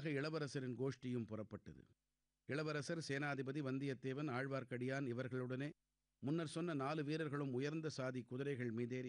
அடுத்ததாக இளவரசரின் கோஷ்டியும் புறப்பட்டது இளவரசர் சேனாதிபதி வந்தியத்தேவன் ஆழ்வார்க்கடியான் இவர்களுடனே முன்னர் சொன்ன நாலு வீரர்களும் உயர்ந்த சாதி குதிரைகள் மீதேறி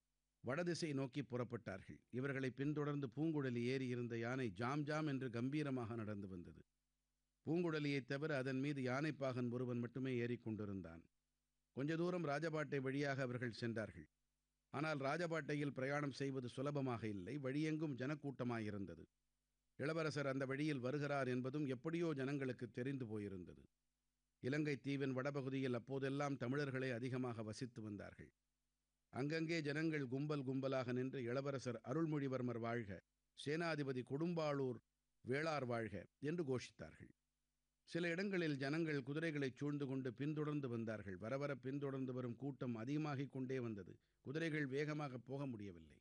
வடதிசை நோக்கி புறப்பட்டார்கள் இவர்களை பின்தொடர்ந்து பூங்குழலி ஏறி இருந்த யானை ஜாம் ஜாம் என்று கம்பீரமாக நடந்து வந்தது பூங்குழலியைத் தவிர அதன் மீது யானைப்பாகன் ஒருவன் மட்டுமே ஏறிக்கொண்டிருந்தான் கொஞ்ச தூரம் ராஜபாட்டை வழியாக அவர்கள் சென்றார்கள் ஆனால் ராஜபாட்டையில் பிரயாணம் செய்வது சுலபமாக இல்லை வழியெங்கும் ஜனக்கூட்டமாயிருந்தது இளவரசர் அந்த வழியில் வருகிறார் என்பதும் எப்படியோ ஜனங்களுக்கு தெரிந்து போயிருந்தது இலங்கை தீவின் வடபகுதியில் அப்போதெல்லாம் தமிழர்களே அதிகமாக வசித்து வந்தார்கள் அங்கங்கே ஜனங்கள் கும்பல் கும்பலாக நின்று இளவரசர் அருள்மொழிவர்மர் வாழ்க சேனாதிபதி கொடும்பாளூர் வேளார் வாழ்க என்று கோஷித்தார்கள் சில இடங்களில் ஜனங்கள் குதிரைகளைச் சூழ்ந்து கொண்டு பின்தொடர்ந்து வந்தார்கள் வரவர பின்தொடர்ந்து வரும் கூட்டம் அதிகமாகிக் கொண்டே வந்தது குதிரைகள் வேகமாக போக முடியவில்லை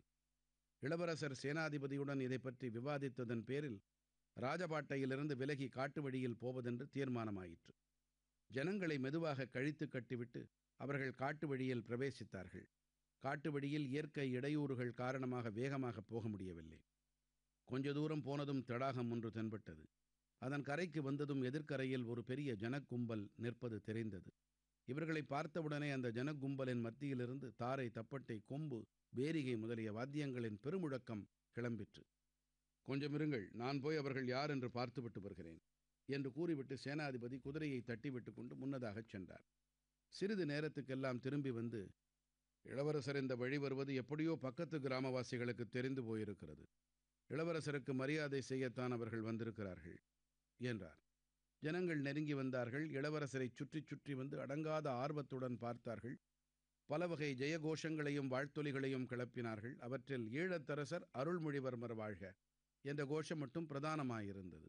இளவரசர் சேனாதிபதியுடன் இதை பற்றி விவாதித்ததன் பேரில் ராஜபாட்டையிலிருந்து விலகி காட்டு வழியில் போவதென்று தீர்மானமாயிற்று ஜனங்களை மெதுவாக கழித்து கட்டிவிட்டு அவர்கள் காட்டு வழியில் பிரவேசித்தார்கள் காட்டு வழியில் இயற்கை இடையூறுகள் காரணமாக வேகமாக போக முடியவில்லை கொஞ்ச தூரம் போனதும் தடாகம் ஒன்று தென்பட்டது அதன் கரைக்கு வந்ததும் எதிர்க்கரையில் ஒரு பெரிய ஜனக்கும்பல் நிற்பது தெரிந்தது இவர்களை பார்த்தவுடனே அந்த ஜனக்கும்பலின் மத்தியிலிருந்து தாரை தப்பட்டை கொம்பு பேரிகை முதலிய வாத்தியங்களின் பெருமுழக்கம் கிளம்பிற்று கொஞ்சம் இருங்கள் நான் போய் அவர்கள் யார் என்று பார்த்துவிட்டு வருகிறேன் என்று கூறிவிட்டு சேனாதிபதி குதிரையை தட்டிவிட்டு கொண்டு முன்னதாகச் சென்றார் சிறிது நேரத்துக்கெல்லாம் திரும்பி வந்து இளவரசர் இந்த வழி வருவது எப்படியோ பக்கத்து கிராமவாசிகளுக்கு தெரிந்து போயிருக்கிறது இளவரசருக்கு மரியாதை செய்யத்தான் அவர்கள் வந்திருக்கிறார்கள் என்றார் ஜனங்கள் நெருங்கி வந்தார்கள் இளவரசரை சுற்றி சுற்றி வந்து அடங்காத ஆர்வத்துடன் பார்த்தார்கள் பல வகை ஜெயகோஷங்களையும் வாழ்த்தொலிகளையும் கிளப்பினார்கள் அவற்றில் ஈழத்தரசர் அருள்மொழிவர்மர் வாழ்க என்ற கோஷம் மட்டும் பிரதானமாயிருந்தது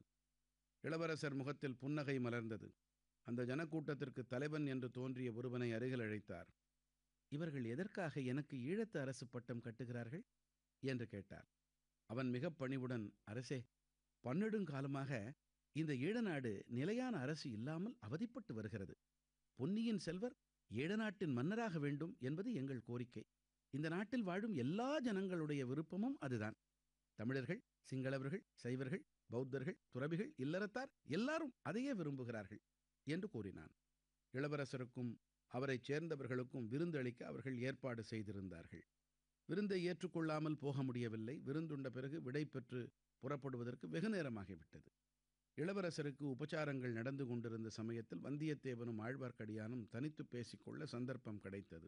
இளவரசர் முகத்தில் புன்னகை மலர்ந்தது அந்த ஜனக்கூட்டத்திற்கு தலைவன் என்று தோன்றிய ஒருவனை அருகில் அழைத்தார் இவர்கள் எதற்காக எனக்கு ஈழத்து அரசு பட்டம் கட்டுகிறார்கள் என்று கேட்டார் அவன் மிக பணிவுடன் அரசே பன்னெடுங்காலமாக இந்த ஈழநாடு நிலையான அரசு இல்லாமல் அவதிப்பட்டு வருகிறது பொன்னியின் செல்வர் ஈழநாட்டின் மன்னராக வேண்டும் என்பது எங்கள் கோரிக்கை இந்த நாட்டில் வாழும் எல்லா ஜனங்களுடைய விருப்பமும் அதுதான் தமிழர்கள் சிங்களவர்கள் சைவர்கள் பௌத்தர்கள் துறவிகள் இல்லறத்தார் எல்லாரும் அதையே விரும்புகிறார்கள் என்று கூறினான் இளவரசருக்கும் அவரைச் சேர்ந்தவர்களுக்கும் விருந்தளிக்க அவர்கள் ஏற்பாடு செய்திருந்தார்கள் விருந்தை ஏற்றுக்கொள்ளாமல் போக முடியவில்லை விருந்துண்ட பிறகு விடை பெற்று புறப்படுவதற்கு வெகு நேரமாகிவிட்டது இளவரசருக்கு உபச்சாரங்கள் நடந்து கொண்டிருந்த சமயத்தில் வந்தியத்தேவனும் ஆழ்வார்க்கடியானும் தனித்து பேசிக்கொள்ள சந்தர்ப்பம் கிடைத்தது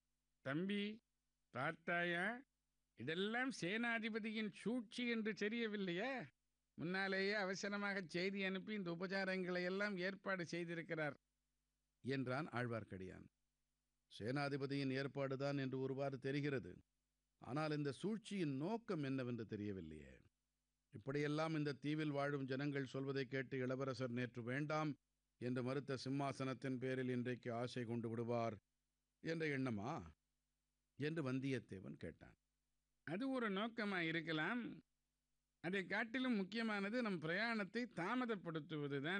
தம்பி பார்த்தாயா இதெல்லாம் சேனாதிபதியின் சூழ்ச்சி என்று தெரியவில்லையா முன்னாலேயே அவசரமாக செய்தி அனுப்பி இந்த உபச்சாரங்களை எல்லாம் ஏற்பாடு செய்திருக்கிறார் என்றான் ஆழ்வார்க்கடியான் சேனாதிபதியின் ஏற்பாடுதான் என்று ஒருவாறு தெரிகிறது ஆனால் இந்த சூழ்ச்சியின் நோக்கம் என்னவென்று தெரியவில்லையே இப்படியெல்லாம் இந்த தீவில் வாழும் ஜனங்கள் சொல்வதைக் கேட்டு இளவரசர் நேற்று வேண்டாம் என்று மறுத்த சிம்மாசனத்தின் பேரில் இன்றைக்கு ஆசை கொண்டு விடுவார் என்ற எண்ணமா என்று வந்தியத்தேவன் கேட்டான் அது ஒரு நோக்கமா இருக்கலாம் அதை காட்டிலும் முக்கியமானது நம் பிரயாணத்தை தாமதப்படுத்துவதுதான்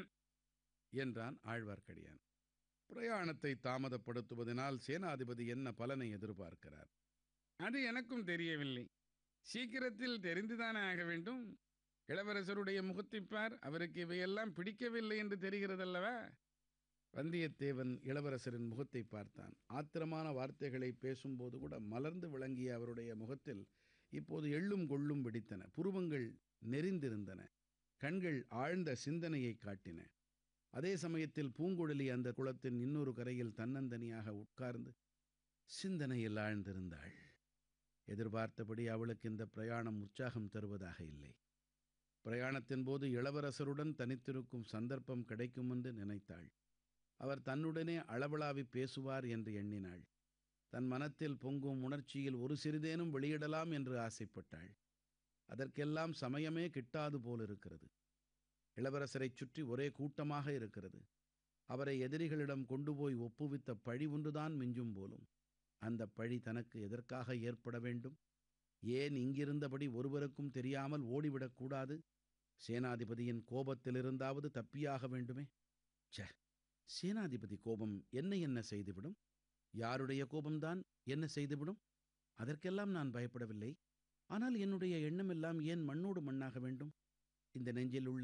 என்றான் ஆழ்வார்க்கடியான் பிரயாணத்தை தாமதப்படுத்துவதனால் சேனாதிபதி என்ன பலனை எதிர்பார்க்கிறார் அது எனக்கும் தெரியவில்லை சீக்கிரத்தில் தெரிந்துதானே ஆக வேண்டும் இளவரசருடைய முகத்தைப் பார் அவருக்கு இவையெல்லாம் பிடிக்கவில்லை என்று தெரிகிறதல்லவா வந்தியத்தேவன் இளவரசரின் முகத்தை பார்த்தான் ஆத்திரமான வார்த்தைகளை பேசும்போது கூட மலர்ந்து விளங்கிய அவருடைய முகத்தில் இப்போது எள்ளும் கொள்ளும் வெடித்தன புருவங்கள் நெறிந்திருந்தன கண்கள் ஆழ்ந்த சிந்தனையை காட்டின அதே சமயத்தில் பூங்குழலி அந்த குளத்தின் இன்னொரு கரையில் தன்னந்தனியாக உட்கார்ந்து சிந்தனையில் ஆழ்ந்திருந்தாள் எதிர்பார்த்தபடி அவளுக்கு இந்த பிரயாணம் உற்சாகம் தருவதாக இல்லை பிரயாணத்தின் போது இளவரசருடன் தனித்திருக்கும் சந்தர்ப்பம் கிடைக்கும் என்று நினைத்தாள் அவர் தன்னுடனே அளவளாவி பேசுவார் என்று எண்ணினாள் தன் மனத்தில் பொங்கும் உணர்ச்சியில் ஒரு சிறிதேனும் வெளியிடலாம் என்று ஆசைப்பட்டாள் அதற்கெல்லாம் சமயமே கிட்டாது போலிருக்கிறது இளவரசரைச் சுற்றி ஒரே கூட்டமாக இருக்கிறது அவரை எதிரிகளிடம் கொண்டு போய் ஒப்புவித்த பழி ஒன்றுதான் மிஞ்சும் போலும் அந்த பழி தனக்கு எதற்காக ஏற்பட வேண்டும் ஏன் இங்கிருந்தபடி ஒருவருக்கும் தெரியாமல் ஓடிவிடக்கூடாது சேனாதிபதியின் கோபத்திலிருந்தாவது தப்பியாக வேண்டுமே ச்சே சேனாதிபதி கோபம் என்ன என்ன செய்துவிடும் யாருடைய கோபம்தான் என்ன செய்துவிடும் அதற்கெல்லாம் நான் பயப்படவில்லை ஆனால் என்னுடைய எண்ணமெல்லாம் ஏன் மண்ணோடு மண்ணாக வேண்டும் இந்த நெஞ்சில் உள்ள